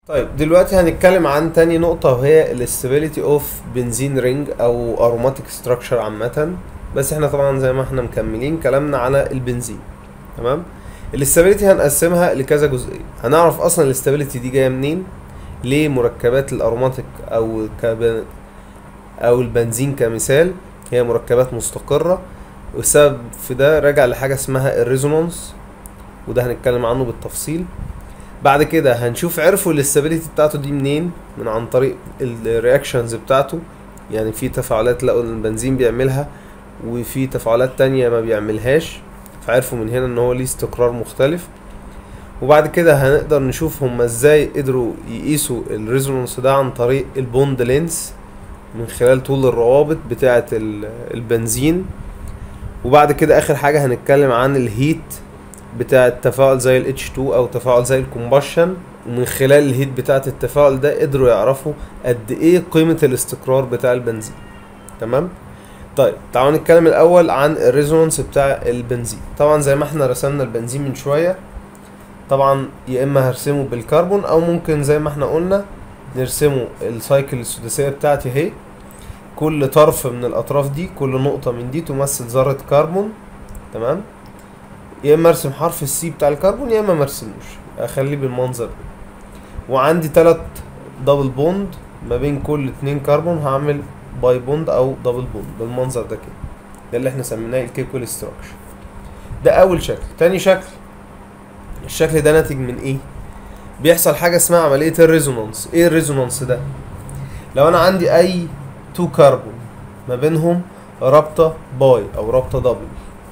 طيب دلوقتي هنتكلم عن تاني نقطة وهي الاستابيليتي اوف بنزين رينج او اروماتيك ستراكشر عامة بس احنا طبعا زي ما احنا مكملين كلامنا على البنزين تمام الاستابيليتي هنقسمها لكذا جزئية هنعرف اصلا الاستابيليتي دي جاية منين ليه مركبات الاروماتيك او كب... او البنزين كمثال هي مركبات مستقرة والسبب في ده راجع لحاجة اسمها الريزونانس وده هنتكلم عنه بالتفصيل بعد كده هنشوف عرفوا الاستابيليتي بتاعته دي منين من عن طريق الرياكشنز بتاعته يعني في تفاعلات لقوا ان البنزين بيعملها وفي تفاعلات تانية ما بيعملهاش فعرفوا من هنا ان هو ليه استقرار مختلف وبعد كده هنقدر نشوف هما ازاي قدروا يقيسوا الريزونانس ده عن طريق البوند لينس من خلال طول الروابط بتاعة البنزين وبعد كده اخر حاجة هنتكلم عن الهيت بتاع التفاعل زي ال H2 او تفاعل زي الكومبشن ومن خلال الهيت بتاعة التفاعل ده قدروا يعرفوا قد ايه قيمة الاستقرار بتاع البنزين تمام طيب تعالوا نتكلم الاول عن الريزونانس بتاع البنزين طبعا زي ما احنا رسمنا البنزين من شوية طبعا يا اما هرسمه بالكربون او ممكن زي ما احنا قلنا نرسمه السايكل السداسية بتاعتي اهي كل طرف من الاطراف دي كل نقطة من دي تمثل ذرة كربون تمام يا اما ارسم حرف السي بتاع الكربون يا اما مرسموش اخليه بالمنظر ده وعندي تلات دبل بوند ما بين كل اتنين كربون هعمل باي بوند او دبل بوند بالمنظر ده كده ده اللي احنا سميناه الكيكول ستراكشر ده اول شكل تاني شكل الشكل ده ناتج من ايه بيحصل حاجة اسمها عملية الريزونانس ايه الريزونانس ده لو انا عندي اي تو كربون ما بينهم رابطة باي او رابطة دبل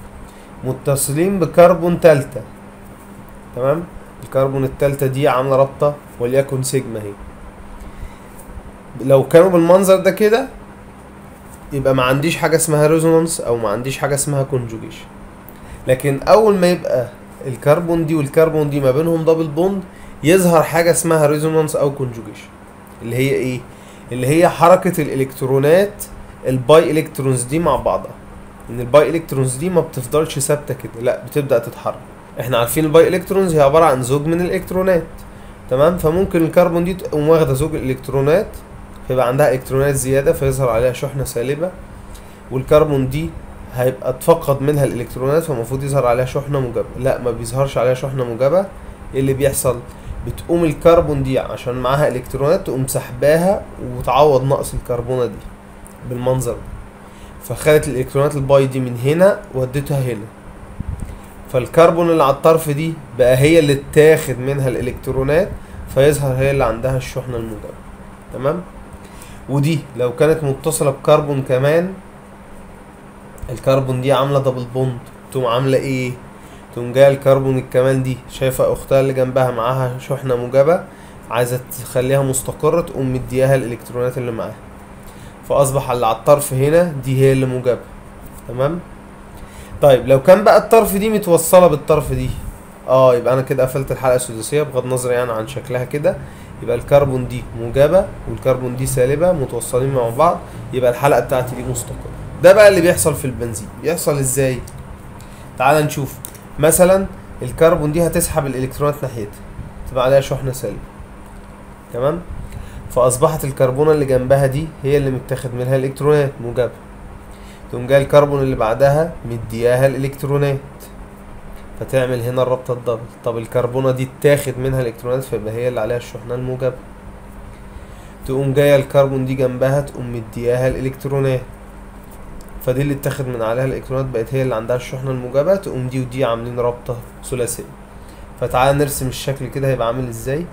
متصلين بكربون تالتة تمام الكربون التالتة دي عاملة رابطة وليكن سيجما اهي لو كانوا بالمنظر ده كده يبقى ما عنديش حاجة اسمها ريزونانس او ما عنديش حاجة اسمها كونجوجيشن لكن اول ما يبقى الكربون دي والكربون دي ما بينهم دبل بوند يظهر حاجة اسمها ريزونانس او كونجوجيشن اللي هي ايه اللي هي حركة الالكترونات الباي الكترونز دي مع بعضها ان الباي الكترونز دي ما بتفضلش ثابته كده لا بتبدا تتحرك احنا عارفين الباي الكترونز هي عباره عن زوج من الالكترونات تمام فممكن الكربون دي تقوم واخده زوج الالكترونات فيبقى عندها الكترونات زياده فيظهر عليها شحنه سالبه والكربون دي هيبقى اتفقد منها الالكترونات فالمفروض يظهر عليها شحنه موجبه لا ما بيظهرش عليها شحنه موجبه ايه اللي بيحصل بتقوم الكربون دي عشان معاها الكترونات تقوم سحباها وتعوض نقص الكربونه دي بالمنظر ده فخدت الالكترونات الباي دي من هنا وديتها هنا فالكربون اللي على الطرف دي بقى هي اللي اتاخد منها الالكترونات فيظهر هي اللي عندها الشحنة الموجبة تمام ودي لو كانت متصلة بكربون كمان الكربون دي عاملة دبل بوند تقوم عاملة ايه تقوم جاية الكربون الكمان دي شايفة اختها اللي جنبها معاها شحنة موجبة عايزة تخليها مستقرة تقوم مدياها الالكترونات اللي معاها فاصبح اللي على الطرف هنا دي هي اللي موجبه تمام طيب لو كان بقى الطرف دي متوصله بالطرف دي اه يبقى انا كده قفلت الحلقه السداسيه بغض النظر يعني عن شكلها كده يبقى الكربون دي موجبه والكربون دي سالبه متوصلين مع بعض يبقى الحلقه بتاعتي دي مستقره ده بقى اللي بيحصل في البنزين بيحصل ازاي تعال نشوف مثلا الكربون دي هتسحب الالكترونات ناحيتها تبقى عليها شحنه سالبه تمام فاصبحت الكربونه اللي جنبها دي هي اللي متاخد منها الالكترونات موجبه تقوم جاي الكربون اللي بعدها مدياها الالكترونات فتعمل هنا الرابطه الدبل طب الكربونه دي اتاخد منها الالكترونات فيبقى هي اللي عليها الشحنه الموجبه تقوم جايه الكربون دي جنبها تقوم مدياها الالكترونات فدي اللي اتاخد من عليها الالكترونات بقت هي اللي عندها الشحنه الموجبه تقوم دي ودي عاملين رابطه ثلاثيه فتعالى نرسم الشكل كده هيبقى عامل ازاي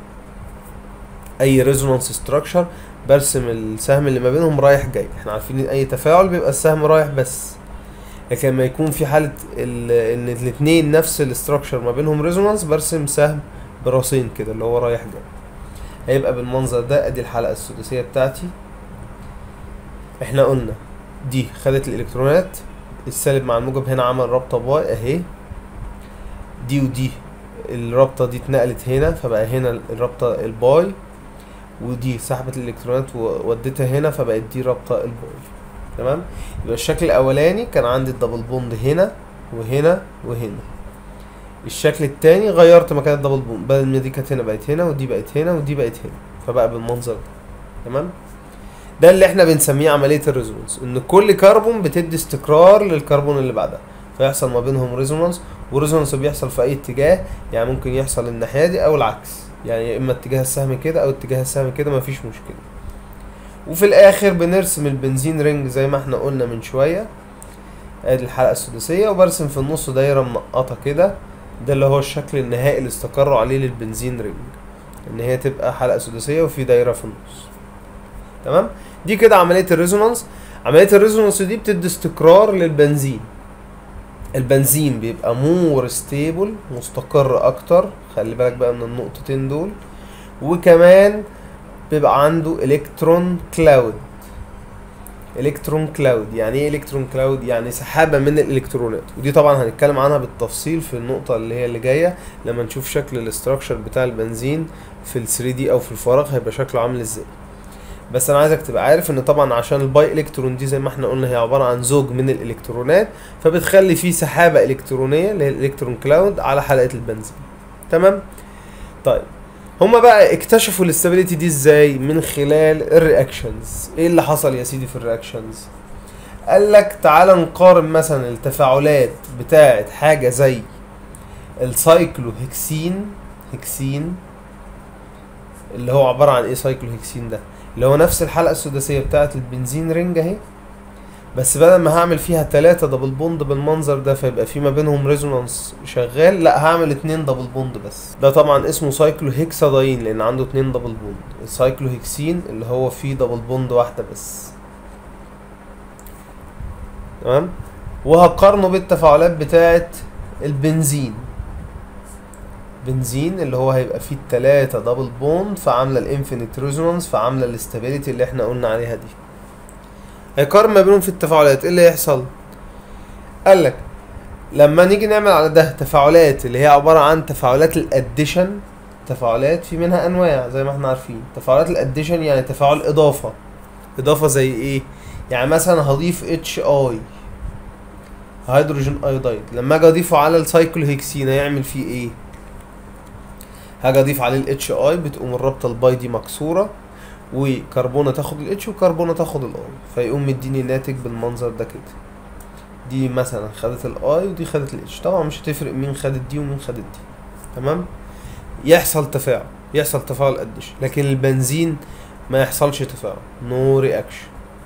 اي ريزونانس ستراكشر برسم السهم اللي ما بينهم رايح جاي احنا عارفين ان اي تفاعل بيبقى السهم رايح بس لكن لما يكون في حالة ان الاتنين نفس الاستراكشر ما بينهم ريزونانس برسم سهم براسين كده اللي هو رايح جاي هيبقى بالمنظر ده ادي الحلقة السداسية بتاعتي احنا قلنا دي خدت الالكترونات السالب مع الموجب هنا عمل رابطة باي اهي دي ودي الرابطة دي اتنقلت هنا فبقى هنا الرابطة الباي ودي سحبت الالكترونات ووديتها هنا فبقت دي رابطه الباي تمام يبقى الشكل الاولاني كان عندي الدبل بوند هنا وهنا وهنا الشكل التاني غيرت مكان الدبل بوند بدل ما دي كانت هنا بقت هنا ودي بقت هنا ودي بقت هنا فبقى بالمنظر ده تمام ده اللي احنا بنسميه عمليه الريزونانس ان كل كربون بتدي استقرار للكربون اللي بعدها فيحصل ما بينهم ريزونانس وريزونانس بيحصل في اي اتجاه يعني ممكن يحصل الناحيه دي او العكس يعني يا اما اتجاه السهم كده او اتجاه السهم كده مفيش مشكله وفي الاخر بنرسم البنزين رينج زي ما احنا قلنا من شويه ادي الحلقه السداسيه وبرسم في النص دايره منقطه كده ده اللي هو الشكل النهائي اللي استقروا عليه للبنزين رينج ان هي تبقى حلقه سداسيه وفي دايره في النص تمام دي كده عمليه الريزونانس عمليه الريزونانس دي بتدي استقرار للبنزين البنزين بيبقى مور ستيبل مستقر اكتر خلي بالك بقى من النقطتين دول وكمان بيبقى عنده الكترون كلاود الكترون كلاود يعني ايه الكترون كلاود يعني سحابه من الالكترونات ودي طبعا هنتكلم عنها بالتفصيل في النقطه اللي هي اللي جايه لما نشوف شكل الاستراكشر بتاع البنزين في ال 3 دي او في الفراغ هيبقى شكله عامل ازاي بس انا عايزك تبقى عارف ان طبعا عشان الباي الكترون دي زي ما احنا قلنا هي عباره عن زوج من الالكترونات فبتخلي فيه سحابه الكترونيه اللي هي الالكترون كلاود على حلقه البنزين تمام طيب هما بقى اكتشفوا الاستابيليتي دي ازاي من خلال الرياكشنز ايه اللي حصل يا سيدي في الرياكشنز قال لك تعال نقارن مثلا التفاعلات بتاعه حاجه زي السايكلو هكسين هكسين اللي هو عباره عن ايه سايكلو هكسين ده اللي هو نفس الحلقه السداسيه بتاعه البنزين رينج اهي بس بدل ما هعمل فيها تلاتة دبل بوند بالمنظر ده فيبقى في ما بينهم ريزونانس شغال لا هعمل اتنين دبل بوند بس ده طبعا اسمه سايكلو هيكساداين لان عنده اتنين دبل بوند السايكلو هيكسين اللي هو فيه دبل بوند واحدة بس تمام وهقارنه بالتفاعلات بتاعة البنزين بنزين اللي هو هيبقى فيه التلاتة دبل بوند فعاملة الانفينيت ريزونانس فعاملة الاستابيليتي اللي احنا قلنا عليها دي هيقارن ما بينهم في التفاعلات ايه اللي هيحصل قال لك لما نيجي نعمل على ده تفاعلات اللي هي عبارة عن تفاعلات الاديشن تفاعلات في منها انواع زي ما احنا عارفين تفاعلات الاديشن يعني تفاعل اضافة اضافة زي ايه يعني مثلا هضيف اتش اي هيدروجين ايودايد لما اجي اضيفه على السايكل هيكسين هيعمل فيه ايه هاجي اضيف عليه الاتش اي بتقوم الرابطه الباي دي مكسوره وكربونه تاخد الاتش وكربونه تاخد الاي فيقوم مديني ناتج بالمنظر ده كده دي مثلا خدت الاي ودي خدت الاتش طبعا مش هتفرق مين خدت دي ومين خدت دي تمام يحصل تفاعل يحصل تفاعل قدش لكن البنزين ما يحصلش تفاعل نو رياكشن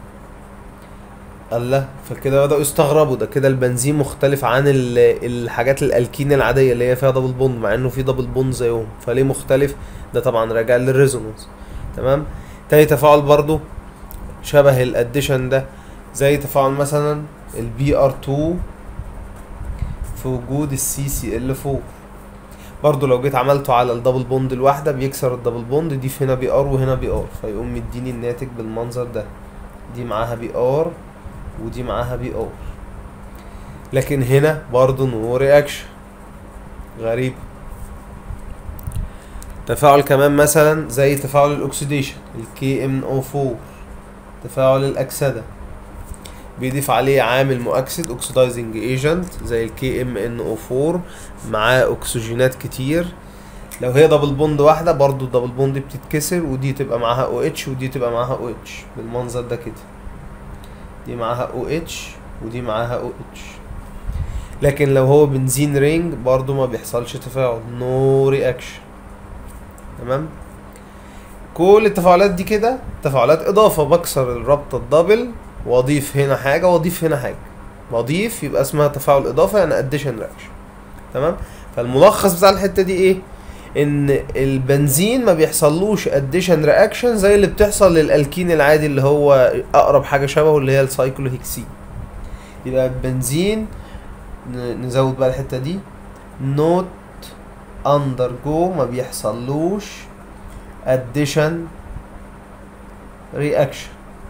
الله فكده بدأوا يستغربوا ده كده البنزين مختلف عن ال- الحاجات الالكين العاديه اللي هي فيها دبل بوند مع انه في دبل بوند زيهم فليه مختلف ده طبعا راجع للريزونانس تمام تاني تفاعل برضو شبه الاديشن ده زي تفاعل مثلا البي ار 2 في وجود السي سي ال 4 برضو لو جيت عملته على الدبل بوند الواحده بيكسر الدبل بوند دي في هنا بي ار وهنا بي ار فيقوم مديني الناتج بالمنظر ده دي معاها بي ار ودي معاها بي ار لكن هنا برضو نو رياكشن غريب تفاعل كمان مثلا زي تفاعل الاكسيديشن الكي ام او 4 تفاعل الاكسده بيضيف عليه عامل مؤكسد اوكسيدايزنج ايجنت زي الكي ام ان او 4 معاه اكسجينات كتير لو هي دبل بوند واحده برضو الدبل بوند بتتكسر ودي تبقى معاها او اتش ودي تبقى معاها او اتش بالمنظر ده كده دي معاها او اتش ودي معاها او اتش لكن لو هو بنزين رينج برضو ما بيحصلش تفاعل نو رياكشن تمام كل التفاعلات دي كده تفاعلات اضافه بكسر الرابطه الدبل واضيف هنا حاجه واضيف هنا حاجه بضيف يبقى اسمها تفاعل اضافه يعني اديشن رياكشن تمام فالملخص بتاع الحته دي ايه ان البنزين ما بيحصلوش اديشن رياكشن زي اللي بتحصل للالكين العادي اللي هو اقرب حاجه شبهه اللي هي السايكلوهكسين يبقى البنزين ن- نزود بقى الحته دي نوت اندر جو ما بيحصلوش اديشن رياكشن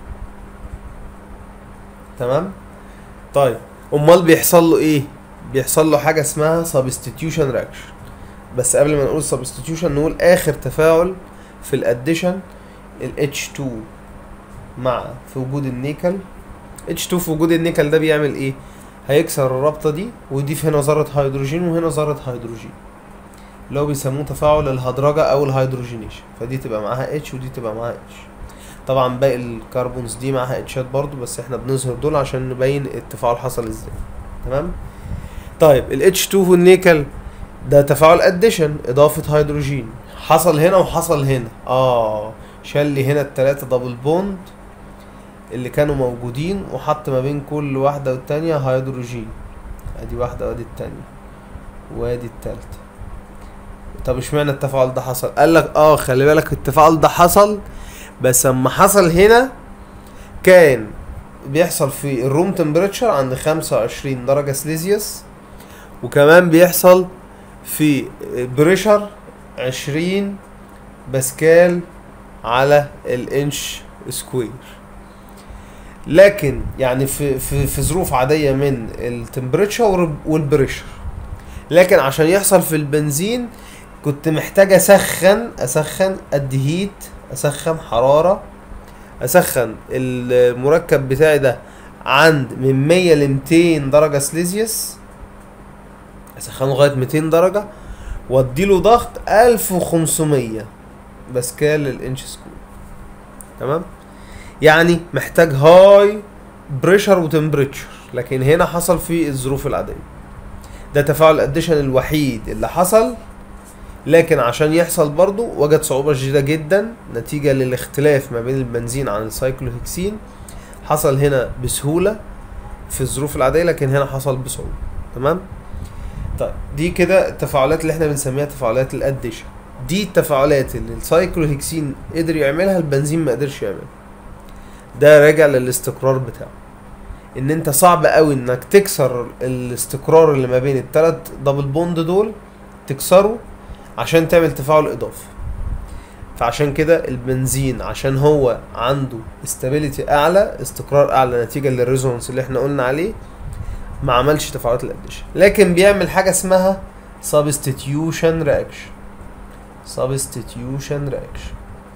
تمام طيب امال بيحصل له ايه بيحصل له حاجه اسمها سبستيتيوشن رياكشن بس قبل ما نقول سبستيتيوشن نقول اخر تفاعل في الاديشن ال H2 مع في وجود النيكل H2 في وجود النيكل ده بيعمل ايه هيكسر الرابطة دي ويضيف هنا ذرة هيدروجين وهنا ذرة هيدروجين اللي هو بيسموه تفاعل الهدرجة أو الهيدروجينيشن فدي تبقى معاها اتش ودي تبقى معاها اتش طبعا باقي الكربونز دي معاها اتشات برضو بس احنا بنظهر دول عشان نبين التفاعل حصل ازاي تمام طيب ال H2 والنيكل ده تفاعل اديشن اضافة هيدروجين حصل هنا وحصل هنا اه شال لي هنا التلاتة دبل بوند اللي كانوا موجودين وحط ما بين كل واحدة والتانية هيدروجين ادي واحدة وادي التانية وادي التالتة طب اشمعنى التفاعل ده حصل قال لك اه خلي بالك التفاعل ده حصل بس اما حصل هنا كان بيحصل في الروم تمبريتشر عند 25 درجة سليزيوس وكمان بيحصل في بريشر 20 باسكال على الانش سكوير لكن يعني في في في ظروف عاديه من التمبريتشر والبريشر لكن عشان يحصل في البنزين كنت محتاج اسخن اسخن ادي هيت اسخن حراره اسخن المركب بتاعي ده عند من 100 ل 200 درجه سليزيوس اسخنه لغايه 200 درجه واديله ضغط 1500 باسكال للانش سكوير تمام يعني محتاج هاي بريشر وتمبريتشر لكن هنا حصل في الظروف العاديه ده تفاعل الاديشن الوحيد اللي حصل لكن عشان يحصل برضو وجد صعوبة شديدة جدا نتيجة للاختلاف ما بين البنزين عن السايكلوهكسين حصل هنا بسهولة في الظروف العادية لكن هنا حصل بصعوبة تمام طيب دي كده التفاعلات اللي احنا بنسميها تفاعلات الاديشن دي التفاعلات اللي السايكلوهكسين قدر يعملها البنزين ما قدرش يعملها ده راجع للاستقرار بتاعه ان انت صعب قوي انك تكسر الاستقرار اللي ما بين التلات دبل بوند دول تكسره عشان تعمل تفاعل اضافي فعشان كده البنزين عشان هو عنده استابيليتي اعلى استقرار اعلى نتيجه للريزونانس اللي احنا قلنا عليه ما عملش تفاعلات الاديشن لكن بيعمل حاجه اسمها substitution reaction substitution reaction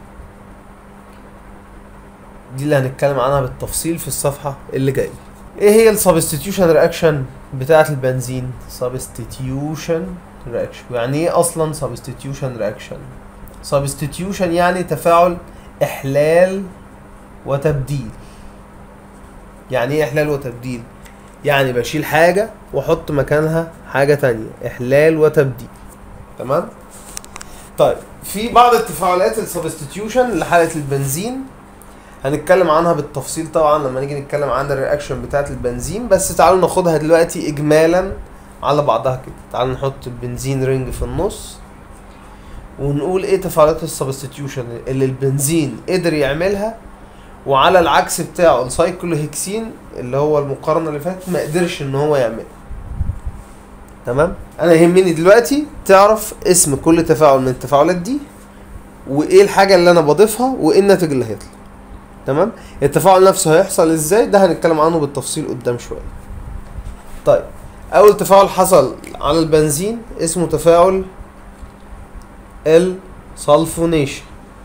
دي اللي هنتكلم عنها بالتفصيل في الصفحه اللي جايه ايه هي السبستيتيوشن رياكشن بتاعه البنزين substitution رياكشن يعني ايه اصلا سبستيتيوشن رياكشن سبستيتيوشن يعني تفاعل احلال وتبديل يعني ايه احلال وتبديل يعني بشيل حاجة واحط مكانها حاجة تانية احلال وتبديل تمام طيب في بعض التفاعلات السبستيتيوشن لحالة البنزين هنتكلم عنها بالتفصيل طبعا لما نيجي نتكلم عن الرياكشن بتاعت البنزين بس تعالوا ناخدها دلوقتي اجمالا على بعضها كده تعال نحط البنزين رينج في النص ونقول ايه تفاعلات السبستيتيوشن اللي البنزين قدر يعملها وعلى العكس بتاعه السايكلوهكسين اللي هو المقارنة اللي فاتت ما قدرش ان هو يعملها تمام انا يهمني دلوقتي تعرف اسم كل تفاعل من التفاعلات دي وايه الحاجة اللي انا بضيفها وايه الناتج اللي هيطلع تمام التفاعل نفسه هيحصل ازاي ده هنتكلم عنه بالتفصيل قدام شوية طيب اول تفاعل حصل على البنزين اسمه تفاعل السلفونيشن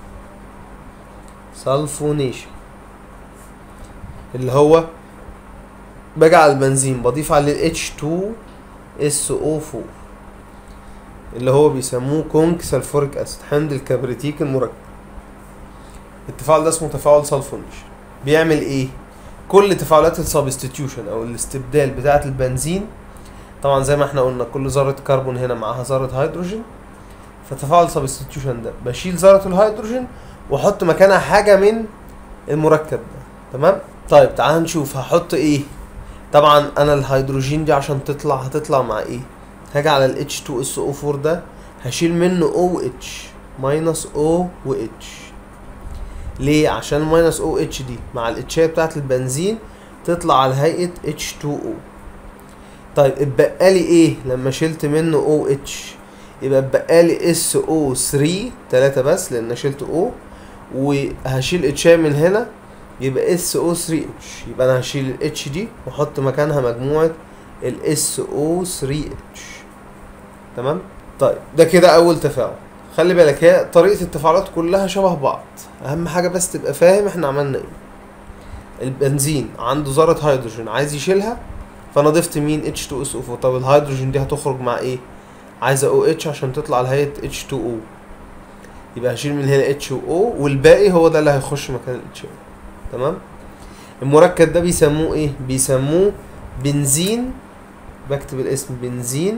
سلفونيشن اللي هو باجي على البنزين بضيف عليه H2SO4 اللي هو بيسموه كونك سلفوريك اسيد حمض الكبريتيك المركب التفاعل ده اسمه تفاعل سلفونيشن بيعمل ايه كل تفاعلات السبستيتيوشن او الاستبدال بتاعه البنزين طبعا زي ما احنا قلنا كل ذره كربون هنا معاها ذره هيدروجين فتفاعل سبستيتيوشن ده بشيل ذره الهيدروجين واحط مكانها حاجه من المركب ده تمام طيب تعال نشوف هحط ايه طبعا انا الهيدروجين دي عشان تطلع هتطلع مع ايه هاجي على ال H2SO4 ده هشيل منه OH ماينس O و H ليه عشان الماينس او اتش دي مع الاتشايه بتاعت البنزين تطلع على هيئه H2O طيب اتبقى لي ايه لما شلت منه او اتش يبقى اتبقى لي اس او 3 3 بس لان شلت او وهشيل اتشايه من هنا يبقى اس او 3 اتش يبقى انا هشيل الاتش دي واحط مكانها مجموعه الاس او 3 اتش تمام طيب ده كده اول تفاعل خلي بالك هي طريقه التفاعلات كلها شبه بعض اهم حاجه بس تبقى فاهم احنا عملنا ايه البنزين عنده ذره هيدروجين عايز يشيلها فانا ضفت مين H2SO4 طب الهيدروجين دي هتخرج مع ايه عايزه OH عشان تطلع لهيئه H2O يبقى هشيل من هنا H و O والباقي هو ده اللي هيخش مكان ال HO تمام المركب ده بيسموه ايه بيسموه بنزين بكتب الاسم بنزين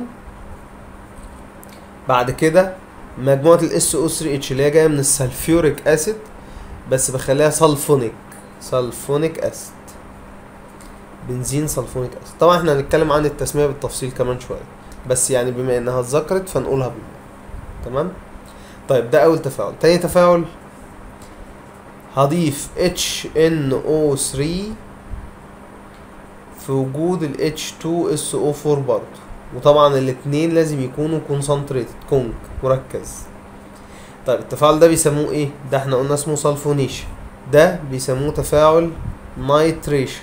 بعد كده مجموعة ال SO3H اللي هي جاية من السلفيوريك أسيد بس بخليها سلفونيك سلفونيك أسيد بنزين سلفونيك أسيد طبعا احنا هنتكلم عن التسمية بالتفصيل كمان شوية بس يعني بما انها اتذكرت فنقولها بالله تمام طيب ده أول تفاعل تاني تفاعل هضيف HNO3 في وجود ال H2SO4 برضه وطبعا الاتنين لازم يكونوا concentrated كونك مركز طيب التفاعل ده بيسموه ايه ده احنا قلنا اسمه سلفونيشن ده بيسموه تفاعل نايتريشن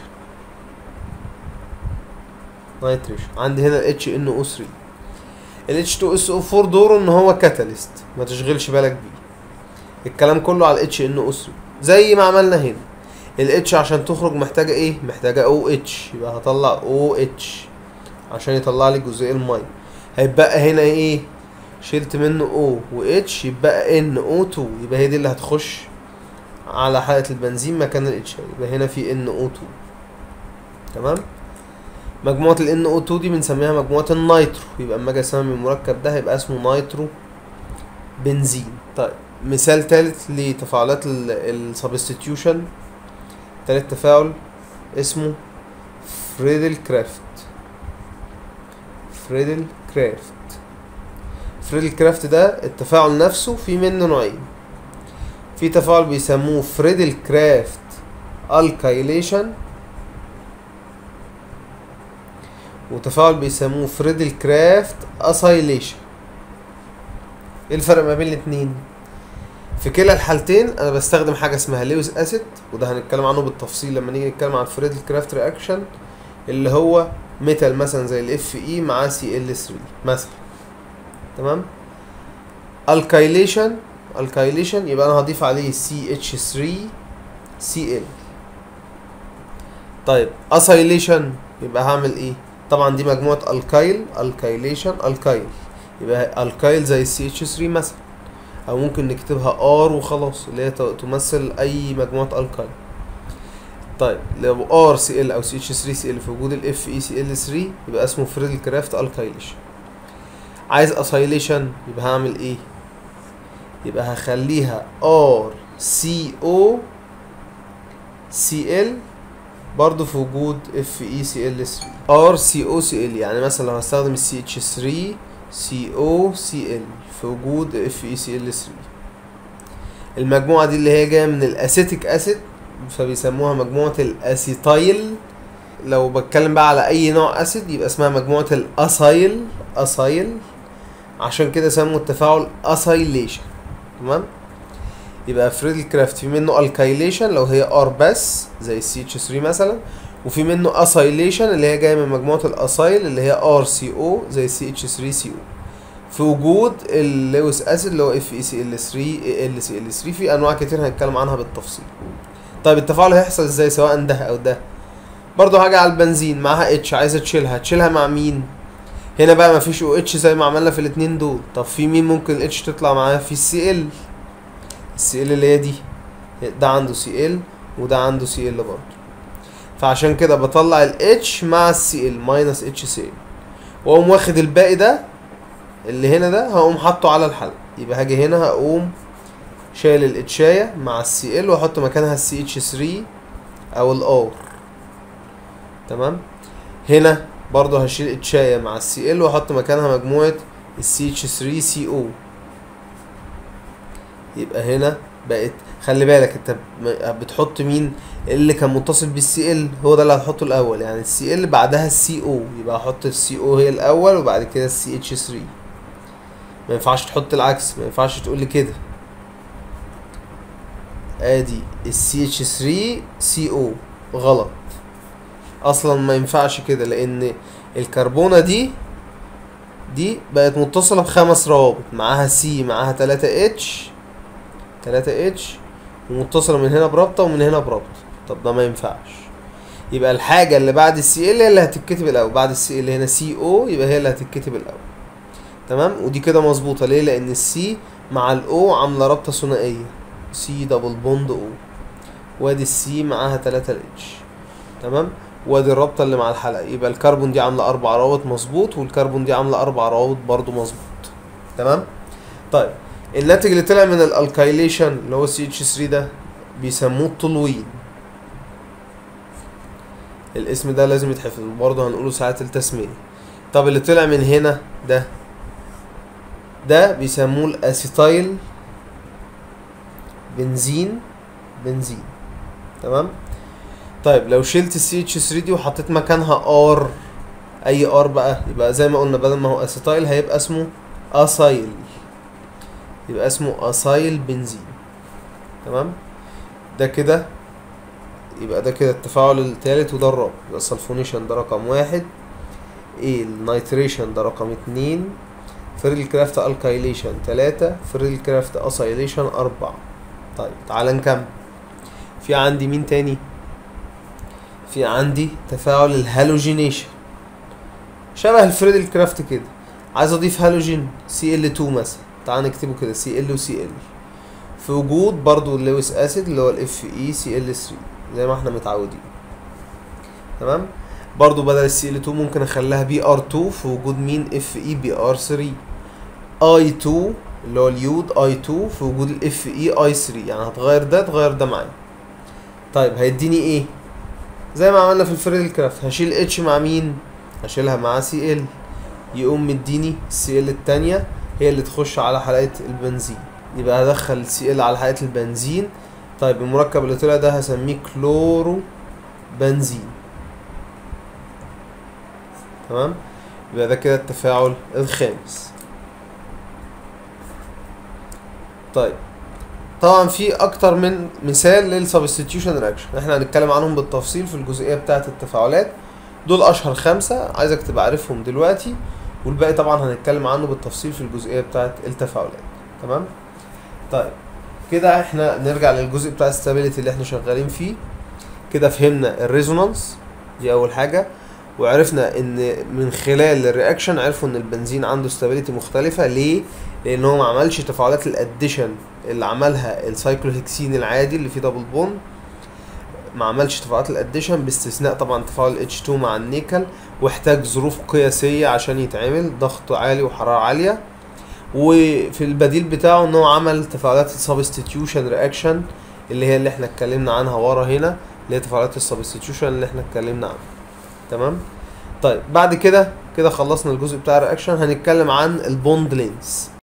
نايتريشن عندي هنا ال HNO3 ال H2SO4 دوره ان هو كاتاليست ما تشغلش بالك بيه الكلام كله على ال HNO3 زي ما عملنا هنا ال H عشان تخرج محتاجة ايه محتاجة OH يبقى هطلع OH عشان يطلع لي جزيء المية هيبقى هنا ايه شلت منه O و H يبقى NO2 يبقى هي دي اللي هتخش على حلقة البنزين مكان ال H يبقى هنا في NO2 تمام مجموعة ال NO2 دي بنسميها مجموعة النيترو يبقى اما اجي اسمي المركب ده هيبقى اسمه نيترو بنزين طيب مثال تالت لتفاعلات السبستيتيوشن تالت تفاعل اسمه فريدل كرافت فريدل كرافت فريدل كرافت ده التفاعل نفسه في منه نوعين في تفاعل بيسموه فريدل كرافت الكايليشن وتفاعل بيسموه فريدل كرافت اسايليشن ايه الفرق ما بين الاتنين في كلا الحالتين انا بستخدم حاجه اسمها لويس اسيد وده هنتكلم عنه بالتفصيل لما نيجي نتكلم عن فريدل كرافت رياكشن اللي هو ميتال مثلا زي الاف اي مع سي ال 3 مثلا تمام الكايليشن الكايليشن يبقى انا هضيف عليه سي اتش 3 سي ال طيب اسايليشن يبقى هعمل ايه طبعا دي مجموعه الكايل الكايليشن الكايل يبقى الكايل زي السي اتش 3 مثلا او ممكن نكتبها ار وخلاص اللي هي تمثل اي مجموعه الكايل طيب لو ار سي ال او سي اتش 3 سي ال في وجود الاف اي سي ال 3 يبقى اسمه فريدل كرافت الكايليشن عايز اسايليشن يبقى هعمل ايه يبقى هخليها ار سي او سي ال برضه في وجود اف اي سي ال 3 ار سي او سي ال يعني مثلا لو هستخدم السي اتش 3 سي او سي ال في وجود اف اي سي ال 3 المجموعه دي اللي هي جايه من الاسيتيك اسيد فبيسموها مجموعه الاسيتايل لو بتكلم بقى على اي نوع اسيد يبقى اسمها مجموعه الاسايل اسايل عشان كده سموا التفاعل اسايليشن تمام يبقى فريدل كرافت في منه الكايليشن لو هي ار بس زي السي اتش 3 مثلا وفي منه اسايليشن اللي هي جايه من مجموعه الاسايل اللي هي ار سي او زي السي اتش 3 سي او في وجود اللويس اسيد اللي هو اف اي سي ال 3 ال سي ال 3 في انواع كتير هنتكلم عنها بالتفصيل طيب التفاعل هيحصل ازاي سواء ده او ده برضو حاجه على البنزين معاها اتش عايزه تشيلها تشيلها مع مين هنا بقى مفيش او اتش زي ما عملنا في الاتنين دول طب في مين ممكن الاتش تطلع معاه في السي ال السي ال اللي هي دي ده عنده سي ال وده عنده سي ال برضه فعشان كده بطلع الاتش مع السي ال ماينس اتش سي ال واقوم واخد الباقي ده اللي هنا ده هقوم حاطه على الحلقه يبقى هاجي هنا هقوم شايل الاتشايه مع السي ال واحط مكانها السي اتش 3 او الار تمام هنا برضه هشيل اتشايه مع السي ال واحط مكانها مجموعه السي اتش 3 سي او يبقى هنا بقت خلي بالك انت بتحط مين اللي كان متصل بالسي ال هو ده اللي هتحطه الاول يعني السي ال بعدها السي او يبقى احط السي او هي الاول وبعد كده السي اتش 3 ما ينفعش تحط العكس ما ينفعش تقول لي كده ادي السي اتش 3 سي او غلط اصلا ما ينفعش كده لان الكربونه دي دي بقت متصله بخمس روابط معاها سي معاها 3 اتش 3 اتش ومتصله من هنا برابطه ومن هنا برابطه طب ده ما ينفعش يبقى الحاجه اللي بعد السي ال هي اللي هتتكتب الاول بعد السي ال هنا سي او يبقى هي اللي هتتكتب الاول تمام ودي كده مظبوطه ليه لان السي مع الاو عامله رابطه ثنائيه سي دبل بوند او وادي السي معاها 3 الاتش تمام وادي الرابطه اللي مع الحلقه يبقى الكربون دي عامله اربع روابط مظبوط والكربون دي عامله اربع روابط برضو مظبوط تمام طيب الناتج اللي طلع من الالكايليشن اللي هو سي اتش 3 ده بيسموه التولوين الاسم ده لازم يتحفظ برضه هنقوله ساعات التسمية طب اللي طلع من هنا ده ده بيسموه الاسيتايل بنزين بنزين تمام طيب لو شلت السي اتش 3 دي وحطيت مكانها ار اي ار بقى يبقى زي ما قلنا بدل ما هو اسيتايل هيبقى اسمه اسايل يبقى اسمه اسايل بنزين تمام ده كده يبقى ده كده التفاعل التالت وده الرابع يبقى السلفونيشن ده رقم واحد ايه النيتريشن ده رقم اتنين فريل كرافت الكايليشن تلاتة فريل كرافت اسايليشن اربعة طيب تعال نكمل في عندي مين تاني في عندي تفاعل الهالوجينيشن شبه الفريدل كرافت كده عايز اضيف هالوجين سي ال 2 مثلا تعال نكتبه كده سي ال وسي ال في وجود برضو اللويس اسيد اللي هو الاف اي سي ال 3 زي ما احنا متعودين تمام برضو بدل السي ال 2 ممكن اخليها بي ار 2 في وجود مين اف اي بي ار 3 اي 2 اللي هو اليود اي 2 في وجود الاف اي اي 3 يعني هتغير ده تغير ده معايا طيب هيديني ايه زي ما عملنا في الفريدل كرافت هشيل اتش مع مين هشيلها مع سي ال يقوم مديني السي ال التانية هي اللي تخش على حلقة البنزين يبقى هدخل السي ال على حلقة البنزين طيب المركب اللي طلع ده هسميه كلورو بنزين تمام يبقى ده كده التفاعل الخامس طيب طبعا في اكتر من مثال للسبستيتيوشن رياكشن احنا هنتكلم عنهم بالتفصيل في الجزئيه بتاعه التفاعلات دول اشهر خمسه عايزك تبقى عارفهم دلوقتي والباقي طبعا هنتكلم عنه بالتفصيل في الجزئيه بتاعه التفاعلات تمام طيب كده احنا نرجع للجزء بتاع الستابيليتي اللي احنا شغالين فيه كده فهمنا الريزونانس دي اول حاجه وعرفنا ان من خلال الرياكشن عرفوا ان البنزين عنده ستابيليتي مختلفه ليه لان هو ما عملش تفاعلات الاديشن اللي عملها السايكلوهكسين العادي اللي فيه دبل بون ما عملش تفاعلات الاديشن باستثناء طبعا تفاعل H2 مع النيكل واحتاج ظروف قياسيه عشان يتعمل ضغط عالي وحراره عاليه وفي البديل بتاعه ان هو عمل تفاعلات السبستيتيوشن رياكشن اللي هي اللي احنا اتكلمنا عنها ورا هنا اللي هي تفاعلات السبستيتيوشن اللي احنا اتكلمنا عنها تمام طيب بعد كده كده خلصنا الجزء بتاع الرياكشن هنتكلم عن البوند لينس